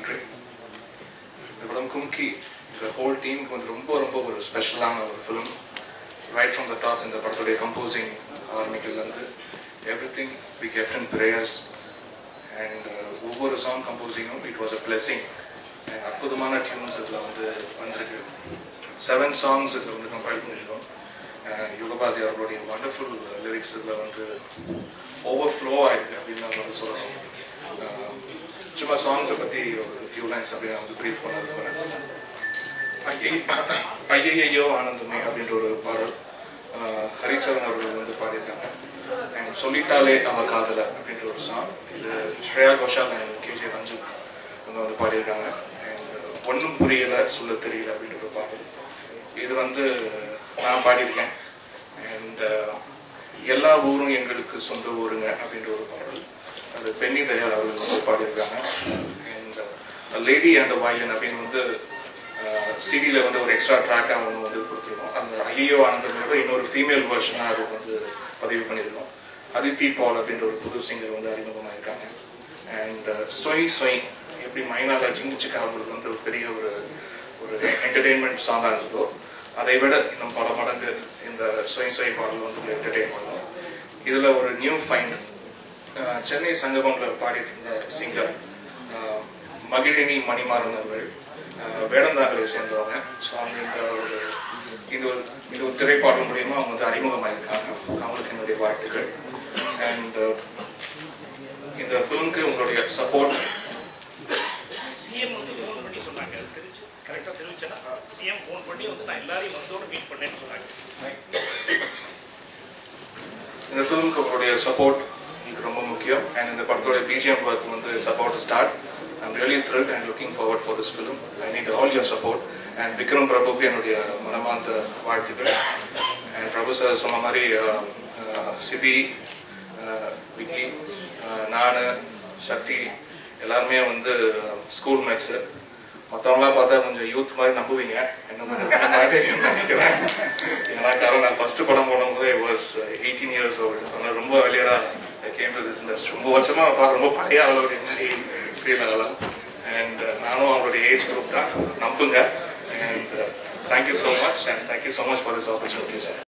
நன்றி இந்த படம் கும்கி இந்த ஹோல் டீமுக்கு வந்து ரொம்ப ரொம்ப ஒரு ஸ்பெஷலான ஒரு film right from the top இந்த படத்துடைய கம்போசிங் ஆரம்பிக்கிறதுலேருந்து everything we kept in prayers and ஒவ்வொரு சாங் கம்போசிங்கும் இட் வாஸ் அ பிளெஸிங் அற்புதமான டியூன்ஸ் இதில் வந்து வந்திருக்கு செவன் சாங்ஸ் இதில் வந்து கம்பைல் பண்ணியிருக்கோம் யுகபாதி அவர்களுடைய வண்டர்ஃபுல் லிரிக்ஸ் இதில் வந்து ஓவர் ஃப்ளோ ஆயிருக்கு அப்படின்னு நான் வந்து சொல்லணும் அஹ், சும்மா சாங்ஸை பற்றி ஒரு ஃபியூ லைன்ஸ் அப்படி நான் வந்து ப்ரீஃப் பண்ண விரும்புகிறேன் ஐயை ஐயையோ ஆனந்தமே அப்படின்ற ஒரு பாடல் அஹ், ஹரிச்சரன் அவர்கள் வந்து பாடியிருக்காங்க அண்ட் சொல்லிட்டாலே அவ காதல அப்படின்ற ஒரு சாங் இது ஸ்ரேயா கோஷால் அண்ட் கேஜே ரஞ்சித் அவங்க வந்து பாடியிருக்காங்க அண்ட் ஒன்றும் புரியல சொல்ல தெரியல அப்படின்ற ஒரு பாடல் இது வந்து நான் பாடியிருக்கேன் அண்ட் எல்லா ஊரும் எங்களுக்கு சொந்த ஊருங்க அப்படின்ற ஒரு பாடல் அது பென்னி தயார் அவர்கள் வந்து பாடியிருக்காங்க அண்ட் லேடி அண்ட் வயலின் அப்படின்னு வந்து சிடியில் வந்து ஒரு எக்ஸ்ட்ரா ட்ராக்காக ஒன்று வந்து கொடுத்துருக்கோம் அந்த ஐயோ ஆனந்தமோட இன்னொரு ஃபீமேல் வெர்ஷனாக அதுக்கு வந்து பதிவு பண்ணியிருக்கோம் அதித்தி பால் அப்படின்ற ஒரு புது சிங்கர் வந்து அறிமுகமாக இருக்காங்க அண்ட் சொய் சொய் எப்படி மைனால ஜிங்கிச்சுக்கா அவங்களுக்கு வந்து ஒரு பெரிய ஒரு ஒரு என்டர்டெயின்மெண்ட் சாங்காக இருந்ததோ அதை விட இன்னும் பல மடங்கு இந்த சொய் சொய் பாடல் வந்து என்டர்டெயின் பண்ணோம் இதில் ஒரு நியூ ஃபைண்ட் சென்னை சங்கமம்ல பாடிட்டு இருந்த சிங்கர் மகிழினி மணிமாறன் அவர்கள் அஹ், வேடந்தாங்கலை சேர்ந்தவங்க ஸோ அவங்க இந்த ஒரு இந்த ஒரு இந்த ஒரு திரைப்பாடல் மூலியமா அவங்க வந்து அறிமுகமாயிருக்காங்க அவங்களுக்கு என்னுடைய வாழ்த்துக்கள் அண்ட் இந்த ஃபிலிம்க்கு உங்களுடைய சப்போர்ட் சிஎம் வந்து ஃபோன் பண்ணி சொன்னாங்க அது தெரிஞ்சு கரெக்டாக தெரிவிச்சேன்னா சிஎம் ஃபோன் பண்ணி வந்து நான் எல்லாரையும் வந்தோட மீட் பண்ணேன்னு சொன்னாங்க இந்த ஃபிலிம்க்கு உங்களுடைய சப்போர்ட் இது ரொம்ப முக்கியம் அண்ட் இந்த படத்தோட பிஜிஎம் ஒர்க் வந்து support start I'm really thrill and looking forward for this film I need all your support and Vikram பிரபுக்கு என்னுடைய மனமார்ந்த வாழ்த்துக்கள் அண்ட் பிரபு சார் சொன்ன மாதிரி அஹ், அஹ், சிபி அஹ், விக்கி நான் சக்தி எல்லாருமே வந்து ஸ்கூல் மேட்ஸு மற்றவங்களாம் பார்த்தா கொஞ்சம் யூத் மாதிரி நம்புவீங்க என்ன கொஞ்சம் பண்ண மாட்டேன்னு நினைக்கிறேன் ஏன்னா காரணம் நான் ஃபர்ஸ்ட் படம் போடும்போது was eighteen years old so நான் ரொம்ப வெளியரா கேம் டு திஸ் இண்டஸ்ட்ரி ரொம்ப வருஷமா பார்க்க ரொம்ப பழைய ஆளுடைய மாதிரி ஃபீல் ஆகலாம் அண்ட் நானும் அவங்களுடைய ஏஜ் குரூப் தான் நம்புங்க and thank you so much and thank you so much for this opportunity sir